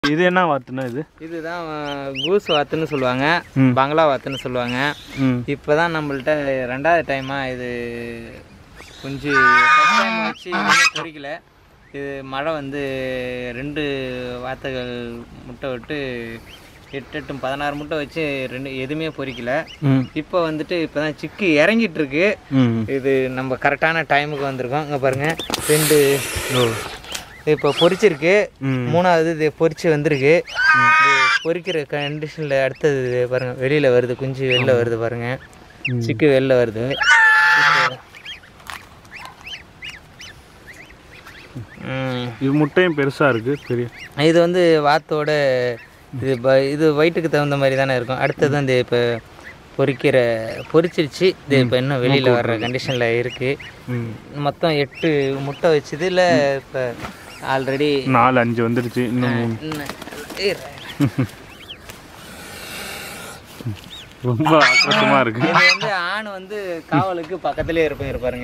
இது என்ன வாத்துனா இது இதுதான் கூஸ் வாத்துன்னு சொல்லுவாங்க ம். பங்களா வாத்துன்னு சொல்லுவாங்க ம் இப்போ தான் நம்மள்ட்ட ரெண்டாவது டைமாக இது குஞ்சு first time வச்சு எதுவுமே பொறிக்கல இது மழை வந்து ரெண்டு வாத்துகள் முட்டை விட்டு எட்டு எட்டு பதினாறு முட்டை வச்சு ரெண்டு எதுவுமே பொறிக்கல ம் இப்போ வந்துட்டு இப்போ தான் சிக்கு இறங்கிட்டு இருக்கு ம் இது நம்ம கரெக்டான டைமுக்கு வந்திருக்கோம் இங்கே பாருங்கள் ரெண்டு ஓ இப்போ பொரிச்சிருக்கு ம் மூணாவது இது பொரிச்சு வந்திருக்கு இது பொரிக்கிற கண்டிஷனில் அடுத்தது இது பாருங்க வெளியில் வருது குஞ்சு வெளில வருது பாருங்க சிக்கு வெளில வருது இப்போ- ம். இது முட்டையும் பெருசா இருக்கு பெரிய இது வந்து வாத்தோட இது ப- இது வயிற்றுக்கு தகுந்த மாதிரி தானே இருக்கும் அடுத்தது வந்து இப்போ பொரிக்கிற பொரிச்சிருச்சு இது இப்போ இன்னும் வெளியில் வர்ற கண்டிஷனில் இருக்குது ம் மொத்தம் எட்டு முட்டை வச்சுது இல்லை இப்போ ஆல்ரெடி நாலு அஞ்சு வந்துடுச்சு இன்னும் மூணு. ரொம்ப ஆக்ரோஷமா இருக்கு இது வந்து ஆண் வந்து காவலுக்கு பக்கத்துலேயே இருப்பேன் இருப்பாருங்க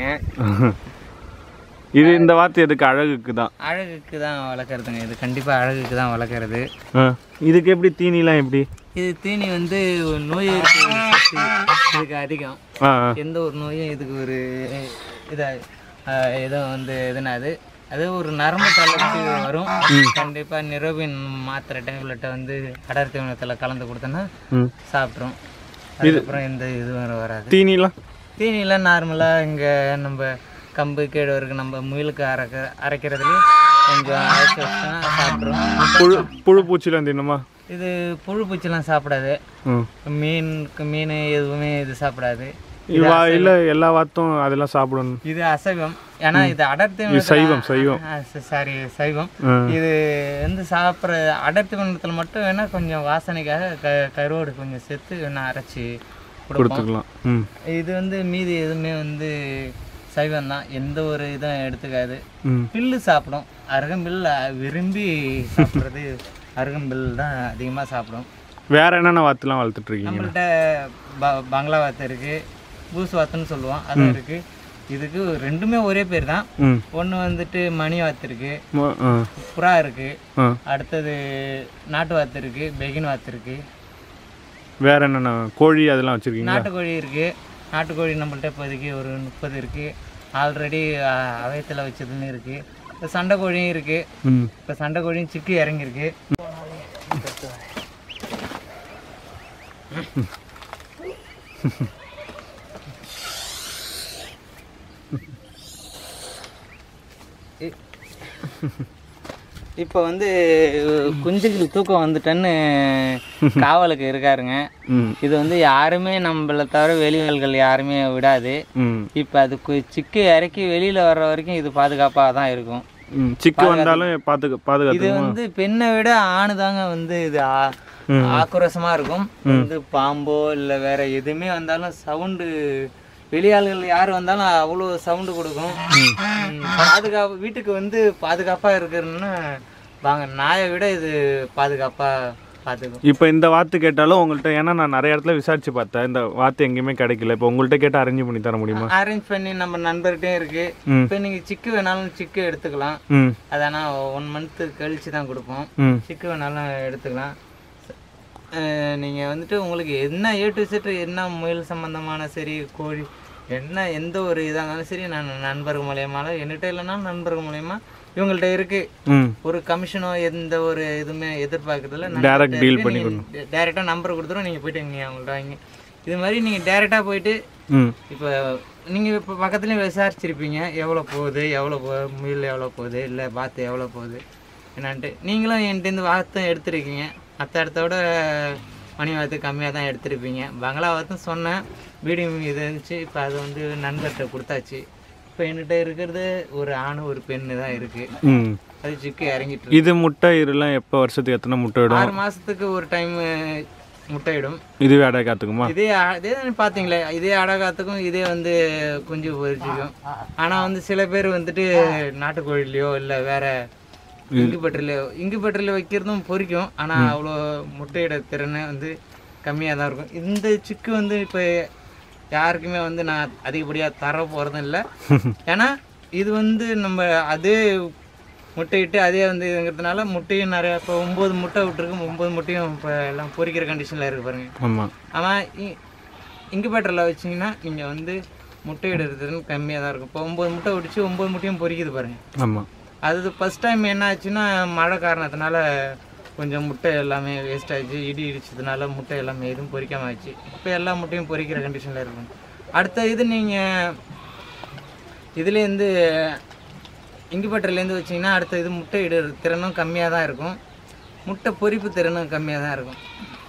இது இந்த வாத்து எதுக்கு அழகுக்கு தான் அழகுக்கு தான் வளர்க்குறதுங்க இது கண்டிப்பாக அழகுக்கு தான் வளர்க்குறது ஆ. இதுக்கு எப்படி தீனிலாம் எப்படி இது தீனி வந்து ஒரு நோய் எதிர்ப்பு சக்தி இதுக்கு அதிகம் ஆ ஆ. எந்த ஒரு நோயும் இதுக்கு ஒரு இதாக எதுவும் வந்து எதுனாது அது ஒரு நரம்பு தளர்ச்சி வரும் கண்டிப்பாக நிரோபின் மாத்திரை டேப்லெட்டை வந்து அடர் தீவனத்தில் கலந்து கொடுத்தோன்னா ம் சாப்பிட்ரும் அதுக்கப்புறம் எந்த இதுவும் வராது தீனிலாம் தீனிலாம் நார்மலாக இங்கே நம்ம கம்பு கேழ்வரகு நம்ம முயலுக்கு அரைக்க அரைக்கிறதுலேயும் கொஞ்சம் அரைச்சி வச்சோன்னா சாப்பிட்ரும் புழு புழு பூச்சிலாம் தின்னுமா இது புழு பூச்சிலாம் சாப்பிடாது ம் மீனுக்கு மீன் எதுவுமே இது சாப்பிடாது இவா இல்லை எல்லா வாத்தும் அதெல்லாம் சாப்பிடணும் இது அசைவம் ஏன்னா இது அடர்த்தி சைவம், சைவம். சாரி சைவம் ஆ. இது வந்து சாப்பிட்ற அடர்த்தி மண்டலத்தில் மட்டும் வேணா கொஞ்சம் வாசனைக்காக க கருவோடு கொஞ்சம் சேர்த்து வேணா அரைச்சி கொடுப்போம் கொடுத்துக்கலாம் ம் இது வந்து மீதி எதுவுமே வந்து சைவம் தான் எந்த ஒரு இதுவும் எடுத்துக்காது ம் பில்லு சாப்பிடும் அருகம்பில் விரும்பி சாப்பிட்றது அருகம்பில் தான் அதிகமாக சாப்பிடும் வேற என்னென்ன வாத்துலாம் வளர்த்துட்டு இருக்கீங்க நம்மள்ட்ட ப பங்களா வாத்து இருக்குது பூஸ் வாத்துன்னு சொல்லுவோம் அதுவும் இருக்குது இதுக்கு ரெண்டுமே ஒரே பேர் தான் ம் ஒன்று வந்துட்டு மணி வாத்து இருக்குது ம- ஆ புறா இருக்குது ஆ அடுத்தது நாட்டு வாத்து இருக்குது பெகின் வாத்து இருக்குது வேற என்னென்ன கோழி அதெல்லாம் வச்சிருக்கீங்களா நாட்டுக்கோழி இருக்குது நாட்டுக்கோழி நம்மள்ட்ட இப்போதைக்கு ஒரு முப்பது இருக்குது ஆல்ரெடி அவயத்தில் வச்சதுன்னு இருக்குது இப்போ சண்டை கோழியும் இருக்குது ம் இப்போ சண்டை கோழியும் சிக்கு இறங்கியிருக்கு இப்போ வந்து குஞ்சுகள் தூக்கம் வந்துட்டேன்னு காவலுக்கு இருக்காருங்க ம் இது வந்து யாருமே நம்மளை தவிர வெளியாள்கள் யாருமே விடாது ம் இப்போ அது கு- சிக்கு இறக்கி வெளியில் வர்ற வரைக்கும் இது பாதுகாப்பாக தான் இருக்கும் ம் சிக்கு வந்தாலும் பார்த்துக்க இது பாதுகாத்து வந்து பெண்ணை விட ஆணு தாங்க வந்து இது ஆ- ஆக்ரோஷமா இருக்கும் வந்து பாம்போ இல்லை வேற எதுவுமே வந்தாலும் சவுண்டு வெளியாள்கள் யார் வந்தாலும் அவ்வளோ சவுண்டு கொடுக்கும் ம், பாதுகாப்பு வீட்டுக்கு வந்து பாதுகாப்பா இருக்கிறதுன்னா வாங்க நாயை விட இது பாதுகாப்பா பார்த்துக்கும் இப்போ இந்த வாத்து கேட்டாலும் உங்கள்கிட்ட ஏன்னா நான் நிறைய இடத்துல விசாரிச்சு பார்த்தேன் இந்த வாத்து எங்கேயுமே கிடைக்கல இப்போ உங்கள்கிட்ட கேட்டு அரேஞ்ச் பண்ணி தர முடியுமா அரேஞ்ச் பண்ணி நம்ம நண்பர்கிட்டயும் இருக்கு ம் இப்போ நீங்க சிக்கு வேணாலும் சிக்கு எடுத்துக்கலாம் ம் அது ஆனால் ஒன் மந்த்து கழிச்சு தான் கொடுப்போம் ம் சிக்கு வேணாலும் எடுத்துக்கலாம் அஹ் நீங்க வந்துட்டு உங்களுக்கு என்ன ஏ டு செட் என்ன முயல் சம்பந்தமான சரி கோழி என்ன எந்த ஒரு இதாக இருந்தாலும் சரி நான் நண்பர்கள் மூலியமாலும் என்கிட்ட இல்லைன்னா நண்பர்கள் மூலியமா இவங்கள்ட்ட இருக்கு ம் ஒரு கமிஷனோ எந்த ஒரு இதுவுமே எதிர்பார்க்கறதில்ல Direct deal பண்ணி டேரெக்டாக நம்பர் கொடுத்துரும் நீங்கள் போயிட்டு நீங்கள் அவங்கள்ட்ட வாங்கி இது மாதிரி நீங்கள் டேரெக்டாக போயிட்டு ம் இப்போ நீங்கள் இப்போ பக்கத்துலேயும் விசாரிச்சிருப்பீங்க எவ்வளோ போகுது எவ்வளோ போ முயல் எவ்வளோ போகுது இல்லை பாத்து எவ்வளோ போகுது என்னான்ட்டு நீங்களும் என்கிட்டேருந்து வாத்தும் எடுத்திருக்கீங்க மற்ற இடத்தோட மணி வாத்து கம்மியாக தான் எடுத்திருப்பீங்க பங்களா வாத்தும் சொன்னேன் வீடியோ இது இருந்துச்சு இப்போ அது வந்து நண்பர்கிட்ட கொடுத்தாச்சு இப்போ என்கிட்ட இருக்கிறது ஒரு ஆண் ஒரு பெண்ணு தான் இருக்குது ம் அது சிக்கு இறங்கிட்டு இருக்கு. இது முட்டை இதெல்லாம் எப்போ வருஷத்துக்கு எத்தனை முட்டை விடும் ஆறு மாதத்துக்கு ஒரு டைம் முட்டையிடும் இதுவே அடை காத்துக்குமா இதே அ- இதே பாத்தீங்களே இதே அடகாத்துக்கும் இதே வந்து குஞ்சு பொரிச்சிக்கும் ஆனா வந்து சில பேர் வந்துட்டு நாட்டுக்கோழிலையோ இல்ல வேற இங்குபட்டரிலையோ இங்குபட்டரில் வைக்கிறதும் பொரிக்கும் ஆனா அவ்வளோ முட்டையிட திறனை வந்து கம்மியா தான் இருக்கும் இந்த சிக்கு வந்து இப்போ யாருக்குமே வந்து நான் அதிகப்படியா தர போறதும் இல்லை ஏன்னா இது வந்து நம்ம அதே முட்டையிட்டு அதே வந்து இதுங்கிறதுனால முட்டையும் நிறையா இப்போ ஒம்பது முட்டை விட்டுருக்கு ஒம்பது முட்டையும் இப்போ எல்லாம் பொரிக்கிற கண்டிஷனில் இருக்கு பாருங்க ஆமாம் ஆனால் இன்குபேட்டரில் வச்சிங்கன்னா நீங்கள் வந்து முட்டை இடுறது கம்மியாக தான் இருக்கும் இப்போ ஒம்பது முட்டை விட்டுச்சு ஒம்பது முட்டையும் பொரிக்குது பாருங்க ஆமாம் அது ஃபஸ்ட் டைம் என்ன ஆச்சுன்னா மழை காரணத்தினால கொஞ்சம் முட்டை எல்லாமே வேஸ்ட் ஆச்சு இடி இடிச்சதுனால முட்டை எல்லாமே எதுவும் பொரிக்காம ஆச்சு இப்போ எல்லா முட்டையும் பொரிக்கிற கண்டிஷனில் இருக்கும் அடுத்த இது நீங்கள் இதுலேருந்து இங்குபேட்டர்லேருந்து வச்சிங்கன்னா அடுத்த இது முட்டை இடுற திறனும் கம்மியாக தான் இருக்கும் முட்டை பொரிப்பு திறனும் கம்மியாக தான் இருக்கும்